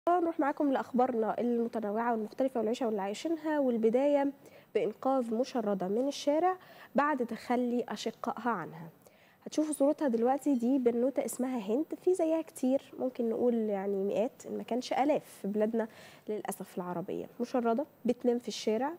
نروح معاكم لأخبارنا المتنوعة والمختلفة والعيشة واللي عايشينها والبداية بإنقاذ مشردة من الشارع بعد تخلي أشقائها عنها هتشوفوا صورتها دلوقتي دي بنوتة اسمها هند في زيها كتير ممكن نقول يعني مئات إن ما كانش آلاف في بلادنا للأسف العربية مشردة بتنام في الشارع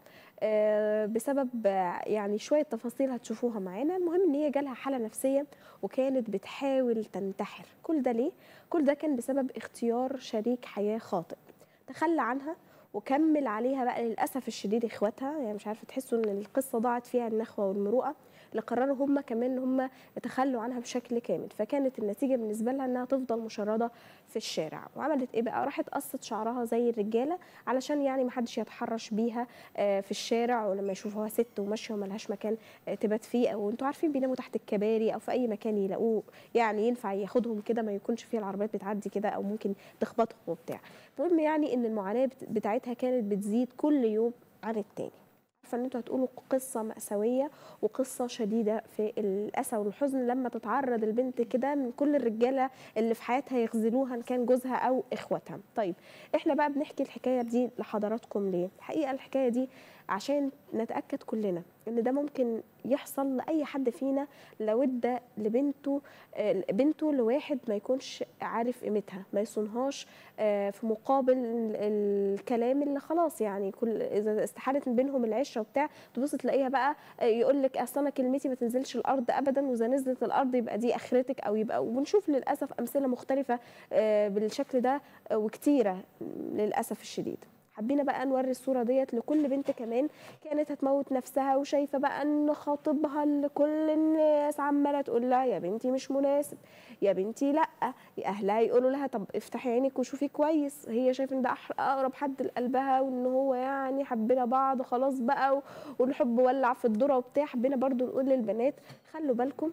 آه، بسبب آه، يعني شوية تفاصيل هتشوفوها معانا المهم إن هي جالها حالة نفسية وكانت بتحاول تنتحر كل ده ليه؟ كل ده كان بسبب اختيار شريك حياة خاطئ تخلى عنها وكمل عليها بقى للاسف الشديد اخواتها يعني مش عارفه تحسوا ان القصه ضاعت فيها النخوه والمروءه اللي قرروا هم كمان ان هم يتخلوا عنها بشكل كامل فكانت النتيجه بالنسبه لها انها تفضل مشرده في الشارع وعملت ايه بقى راحت قصت شعرها زي الرجاله علشان يعني ما حدش يتحرش بيها آه، في الشارع ولما يشوفوها ست وماشيه وملهاش مكان آه، تبات فيه او انتوا عارفين بيناموا تحت الكباري او في اي مكان يلاقوه يعني ينفع ياخدهم كده ما يكونش فيه العربيات بتعدي كده او ممكن تخبطهم وبتاع المهم يعني ان المعاناه بت- بتاعتها كانت بتزيد كل يوم عن التاني عارفه ان انتوا هتقولوا قصه مأساويه وقصه شديده في الاسى والحزن لما تتعرض البنت كده من كل الرجاله اللي في حياتها يخذلوها ان كان جوزها او اخواتها طيب احنا بقى بنحكي الحكايه دي لحضراتكم ليه الحقيقه الحكايه دي عشان نتاكد كلنا ان ده ممكن يحصل لاي حد فينا لو ادى لبنته آه، بنته لواحد ما يكونش عارف قيمتها ما يصونهاش آه، في مقابل ال- الكلام اللي خلاص يعني كل اذا استحالت من بينهم العشره وبتاع تبص تلاقيها بقى يقول لك اصل انا كلمتي ما تنزلش الارض ابدا واذا نزلت الارض يبقى دي اخرتك او يبقى وبنشوف للاسف امثله مختلفه آه، بالشكل ده آه، وكتيره للاسف الشديد حبينا بقى نوري الصوره ديت لكل بنت كمان كانت هتموت نفسها وشايفه بقى ان خاطبها اللي كل الناس عماله تقول لها يا بنتي مش مناسب يا بنتي لا اهلها يقولوا لها طب افتحي عينك وشوفي كويس هي شايفه ان ده أح- اقرب حد لقلبها وان هو يعني حبينا بعض خلاص بقى و- والحب ولع في الذره وبتاع حبينا برضو نقول للبنات خلوا بالكم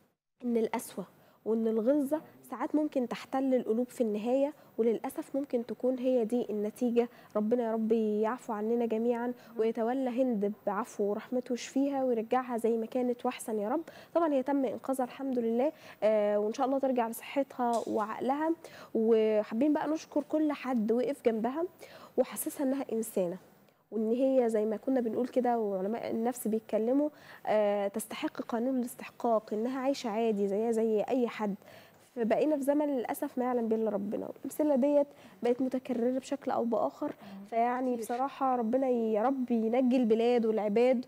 ان القسوه وان الغلظه ساعات ممكن تحتل القلوب في النهايه وللاسف ممكن تكون هي دي النتيجه ربنا يا رب يعفو عننا جميعا ويتولى هند بعفو ورحمته ويشفيها ويرجعها زي ما كانت واحسن يا رب طبعا هي تم انقاذها الحمد لله آه وان شاء الله ترجع لصحتها وعقلها وحابين بقى نشكر كل حد وقف جنبها وحسسها انها انسانه وان هي زي ما كنا بنقول كده وعلماء النفس بيتكلموا آه، تستحق قانون الاستحقاق انها عايشه عادي زيها زي اي حد فبقينا في زمن للاسف ما يعلم به الا ربنا والامثله ديت بقت متكرره بشكل او باخر فيعني بصراحه ربنا يا رب ينجي البلاد والعباد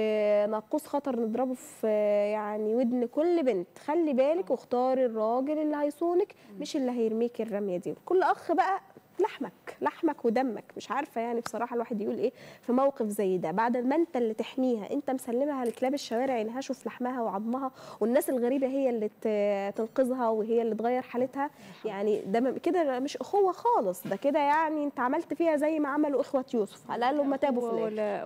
وناقوس خطر نضربه في يعني ودن كل بنت خلي بالك واختاري الراجل اللي هيصونك مش اللي هيرميك الرميه دي كل اخ بقى لحمك لحمك ودمك مش عارفه يعني بصراحه الواحد يقول ايه في موقف زي ده بعد ما انت اللي تحميها انت مسلمها لكلاب الشوارع ينهشوا في لحمها وعظمها والناس الغريبه هي اللي ت- تنقذها وهي اللي تغير حالتها يعني ده م- كده مش اخوه خالص ده كده يعني انت عملت فيها زي ما عملوا اخوه يوسف على الاقل هم تابوا في الاخر ولا